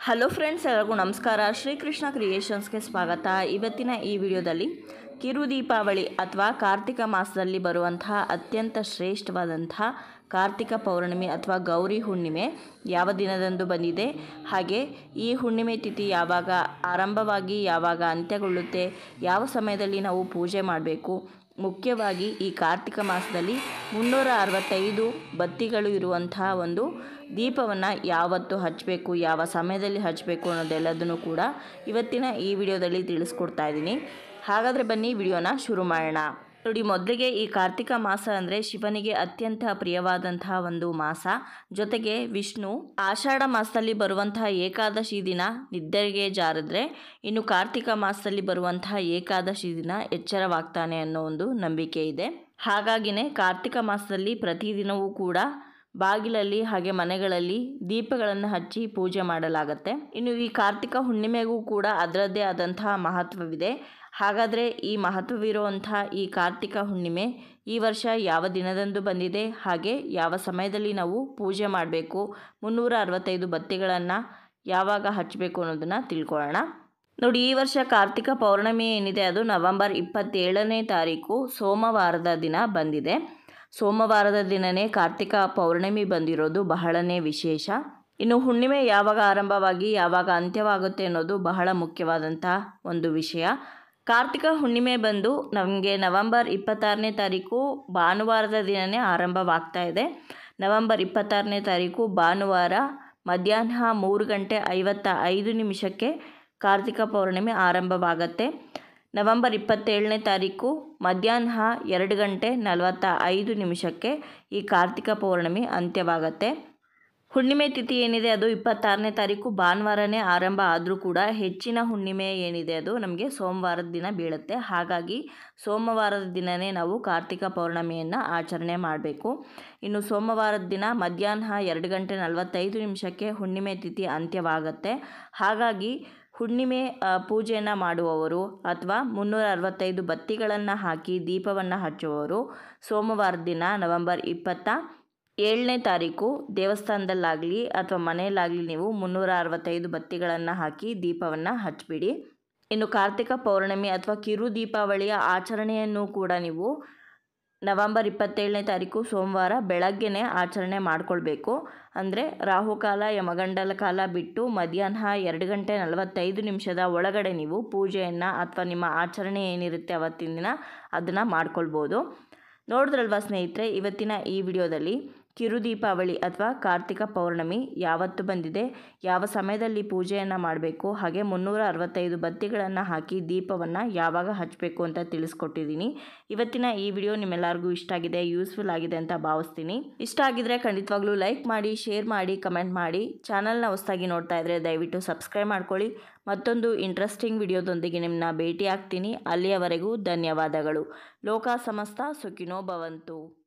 hello friends ಎಲ್ಲರಿಗೂ ನಮಸ್ಕಾರ ಶ್ರೀಕೃಷ್ಣ ಕ್ರಿಯೇಷನ್ಸ್ಗೆ ಸ್ವಾಗತ ಇವತ್ತಿನ ಈ ವಿಡಿಯೋದಲ್ಲಿ ಕಿರು ದೀಪಾವಳಿ ಅಥವಾ ಕಾರ್ತಿಕ ಮಾಸದಲ್ಲಿ ಬರುವಂತಹ ಅತ್ಯಂತ ಶ್ರೇಷ್ಠವಾದಂಥ ಕಾರ್ತಿಕ ಪೌರ್ಣಿಮೆ ಅಥವಾ ಗೌರಿ ಹುಣ್ಣಿಮೆ ಯಾವ ದಿನದಂದು ಬಂದಿದೆ ಹಾಗೆ ಈ ಹುಣ್ಣಿಮೆ ತಿಥಿ ಯಾವಾಗ ಆರಂಭವಾಗಿ ಯಾವಾಗ ಅಂತ್ಯಗೊಳ್ಳುತ್ತೆ ಯಾವ ಸಮಯದಲ್ಲಿ ನಾವು ಪೂಜೆ ಮಾಡಬೇಕು ಮುಖ್ಯವಾಗಿ ಈ ಕಾರ್ತಿಕ ಮಾಸದಲ್ಲಿ ಮುನ್ನೂರ ಅರವತ್ತೈದು ಬತ್ತಿಗಳು ಇರುವಂತಹ ಒಂದು ದೀಪವನ್ನು ಯಾವತ್ತು ಹಚ್ಚಬೇಕು ಯಾವ ಸಮಯದಲ್ಲಿ ಹಚ್ಚಬೇಕು ಅನ್ನೋದೆಲ್ಲದನ್ನು ಕೂಡ ಇವತ್ತಿನ ಈ ವಿಡಿಯೋದಲ್ಲಿ ತಿಳಿಸ್ಕೊಡ್ತಾ ಇದ್ದೀನಿ ಹಾಗಾದರೆ ಬನ್ನಿ ವಿಡಿಯೋನ ಶುರು ಮಾಡೋಣ ನೋಡಿ ಮೊದಲಿಗೆ ಈ ಕಾರ್ತಿಕ ಮಾಸ ಅಂದರೆ ಶಿವನಿಗೆ ಅತ್ಯಂತ ಪ್ರಿಯವಾದಂತಹ ಒಂದು ಮಾಸ ಜೊತೆಗೆ ವಿಷ್ಣು ಆಷಾಢ ಮಾಸದಲ್ಲಿ ಬರುವಂತಹ ಏಕಾದಶಿ ದಿನ ನಿದ್ದೆಗೆ ಜಾರಿದ್ರೆ ಇನ್ನು ಕಾರ್ತಿಕ ಮಾಸದಲ್ಲಿ ಬರುವಂತಹ ಏಕಾದಶಿ ದಿನ ಎಚ್ಚರವಾಗ್ತಾನೆ ಅನ್ನೋ ಒಂದು ನಂಬಿಕೆ ಇದೆ ಹಾಗಾಗಿನೇ ಕಾರ್ತಿಕ ಮಾಸದಲ್ಲಿ ಪ್ರತಿದಿನವೂ ಕೂಡ ಬಾಗಿಲಲ್ಲಿ ಹಾಗೆ ಮನೆಗಳಲ್ಲಿ ದೀಪಗಳನ್ನು ಹಚ್ಚಿ ಪೂಜೆ ಮಾಡಲಾಗತ್ತೆ ಇನ್ನು ಈ ಕಾರ್ತಿಕ ಹುಣ್ಣಿಮೆಗೂ ಕೂಡ ಅದರದ್ದೇ ಆದಂತಹ ಮಹತ್ವವಿದೆ ಹಾಗಾದರೆ ಈ ಮಹತ್ವವಿರುವಂತಹ ಈ ಕಾರ್ತಿಕ ಹುಣ್ಣಿಮೆ ಈ ವರ್ಷ ಯಾವ ದಿನದಂದು ಬಂದಿದೆ ಹಾಗೆ ಯಾವ ಸಮಯದಲ್ಲಿ ನಾವು ಪೂಜೆ ಮಾಡಬೇಕು ಮುನ್ನೂರ ಅರವತ್ತೈದು ಬತ್ತಿಗಳನ್ನು ಯಾವಾಗ ಹಚ್ಚಬೇಕು ಅನ್ನೋದನ್ನು ತಿಳ್ಕೊಳ್ಳೋಣ ನೋಡಿ ಈ ವರ್ಷ ಕಾರ್ತಿಕ ಪೌರ್ಣಮಿ ಏನಿದೆ ಅದು ನವೆಂಬರ್ ಇಪ್ಪತ್ತೇಳನೇ ತಾರೀಕು ಸೋಮವಾರದ ದಿನ ಬಂದಿದೆ ಸೋಮವಾರದ ದಿನವೇ ಕಾರ್ತಿಕ ಪೌರ್ಣಿಮೆ ಬಂದಿರೋದು ಬಹಳನೇ ವಿಶೇಷ ಇನ್ನು ಹುಣ್ಣಿಮೆ ಯಾವಾಗ ಆರಂಭವಾಗಿ ಯಾವಾಗ ಅಂತ್ಯವಾಗುತ್ತೆ ಅನ್ನೋದು ಬಹಳ ಮುಖ್ಯವಾದಂಥ ಒಂದು ವಿಷಯ ಕಾರ್ತಿಕ ಹುಣ್ಣಿಮೆ ಬಂದು ನಮಗೆ ನವೆಂಬರ್ ಇಪ್ಪತ್ತಾರನೇ ತಾರೀಕು ಭಾನುವಾರದ ದಿನವೇ ಆರಂಭವಾಗ್ತಾ ಇದೆ ನವೆಂಬರ್ ಇಪ್ಪತ್ತಾರನೇ ತಾರೀಕು ಭಾನುವಾರ ಮಧ್ಯಾಹ್ನ ಮೂರು ಗಂಟೆ ಐವತ್ತ ಐದು ನಿಮಿಷಕ್ಕೆ ಕಾರ್ತಿಕ ಪೌರ್ಣಿಮೆ ಆರಂಭವಾಗತ್ತೆ ನವೆಂಬರ್ ಇಪ್ಪತ್ತೇಳನೇ ತಾರೀಕು ಮಧ್ಯಾಹ್ನ ಎರಡು ಗಂಟೆ ನಲವತ್ತ ಐದು ನಿಮಿಷಕ್ಕೆ ಈ ಕಾರ್ತಿಕ ಪೌರ್ಣಿಮೆ ಅಂತ್ಯವಾಗತ್ತೆ ಹುಣ್ಣಿಮೆ ತಿಥಿ ಏನಿದೆ ಅದು ಇಪ್ಪತ್ತಾರನೇ ತಾರೀಕು ಭಾನುವಾರನೇ ಆರಂಭ ಆದರೂ ಕೂಡ ಹೆಚ್ಚಿನ ಹುಣ್ಣಿಮೆ ಏನಿದೆ ಅದು ನಮಗೆ ಸೋಮವಾರದ ದಿನ ಬೀಳುತ್ತೆ ಹಾಗಾಗಿ ಸೋಮವಾರದ ದಿನವೇ ನಾವು ಕಾರ್ತಿಕ ಪೌರ್ಣಮಿಯನ್ನು ಆಚರಣೆ ಮಾಡಬೇಕು ಇನ್ನು ಸೋಮವಾರದ ದಿನ ಮಧ್ಯಾಹ್ನ ಎರಡು ಗಂಟೆ ನಲವತ್ತೈದು ನಿಮಿಷಕ್ಕೆ ಹುಣ್ಣಿಮೆ ತಿಥಿ ಅಂತ್ಯವಾಗುತ್ತೆ ಹಾಗಾಗಿ ಹುಣ್ಣಿಮೆ ಪೂಜೆಯನ್ನು ಮಾಡುವವರು ಅಥವಾ ಮುನ್ನೂರ ಅರವತ್ತೈದು ಬತ್ತಿಗಳನ್ನು ಹಾಕಿ ದೀಪವನ್ನು ಹಚ್ಚುವವರು ಸೋಮವಾರದ ದಿನ ನವೆಂಬರ್ ಇಪ್ಪತ್ತ ಏಳನೇ ತಾರೀಕು ದೇವಸ್ಥಾನದಲ್ಲಾಗಲಿ ಅಥವಾ ಮನೆಯಲ್ಲಾಗಲಿ ನೀವು ಮುನ್ನೂರ ಅರವತ್ತೈದು ಬತ್ತಿಗಳನ್ನು ಹಾಕಿ ದೀಪವನ್ನು ಹಚ್ಬಿಡಿ ಇನ್ನು ಕಾರ್ತಿಕ ಪೌರ್ಣಿಮೆ ಅಥವಾ ಕಿರು ದೀಪಾವಳಿಯ ಆಚರಣೆಯನ್ನು ಕೂಡ ನೀವು ನವಂಬರ್ ಇಪ್ಪತ್ತೇಳನೇ ತಾರೀಕು ಸೋಮವಾರ ಬೆಳಗ್ಗೆನೇ ಆಚರಣೆ ಮಾಡಿಕೊಳ್ಬೇಕು ಅಂದರೆ ರಾಹುಕಾಲ ಯಮಗಂಡಲ ಕಾಲ ಬಿಟ್ಟು ಮಧ್ಯಾಹ್ನ ಎರಡು ಗಂಟೆ ನಲವತ್ತೈದು ನಿಮಿಷದ ಒಳಗಡೆ ನೀವು ಪೂಜೆಯನ್ನು ಅಥವಾ ನಿಮ್ಮ ಆಚರಣೆ ಏನಿರುತ್ತೆ ಅವತ್ತಿನ ದಿನ ಅದನ್ನು ಮಾಡ್ಕೊಳ್ಬೋದು ನೋಡಿದ್ರಲ್ವಾ ಸ್ನೇಹಿತರೆ ಇವತ್ತಿನ ಈ ವಿಡಿಯೋದಲ್ಲಿ ಕಿರು ದೀಪಾವಳಿ ಅಥವಾ ಕಾರ್ತಿಕ ಪೌರ್ಣಮಿ ಯಾವತ್ತು ಬಂದಿದೆ ಯಾವ ಸಮಯದಲ್ಲಿ ಪೂಜೆಯನ್ನು ಮಾಡಬೇಕು ಹಾಗೆ ಮುನ್ನೂರ ಅರವತ್ತೈದು ಬತ್ತಿಗಳನ್ನು ಹಾಕಿ ದೀಪವನ್ನು ಯಾವಾಗ ಹಚ್ಚಬೇಕು ಅಂತ ತಿಳಿಸ್ಕೊಟ್ಟಿದ್ದೀನಿ ಇವತ್ತಿನ ಈ ವಿಡಿಯೋ ನಿಮ್ಮೆಲ್ಲರಿಗೂ ಇಷ್ಟ ಆಗಿದೆ ಯೂಸ್ಫುಲ್ ಆಗಿದೆ ಅಂತ ಭಾವಿಸ್ತೀನಿ ಇಷ್ಟ ಆಗಿದ್ರೆ ಖಂಡಿತವಾಗ್ಲೂ ಲೈಕ್ ಮಾಡಿ ಶೇರ್ ಮಾಡಿ ಕಮೆಂಟ್ ಮಾಡಿ ಚಾನಲ್ನ ಹೊಸದಾಗಿ ನೋಡ್ತಾ ಇದ್ದರೆ ದಯವಿಟ್ಟು ಸಬ್ಸ್ಕ್ರೈಬ್ ಮಾಡ್ಕೊಳ್ಳಿ ಮತ್ತೊಂದು ಇಂಟ್ರೆಸ್ಟಿಂಗ್ ವಿಡಿಯೋದೊಂದಿಗೆ ನಿಮ್ಮನ್ನ ಭೇಟಿ ಆಗ್ತೀನಿ ಅಲ್ಲಿಯವರೆಗೂ ಧನ್ಯವಾದಗಳು ಲೋಕ ಸಮಸ್ತ ಸುಖಿನೋ ಭವಂತು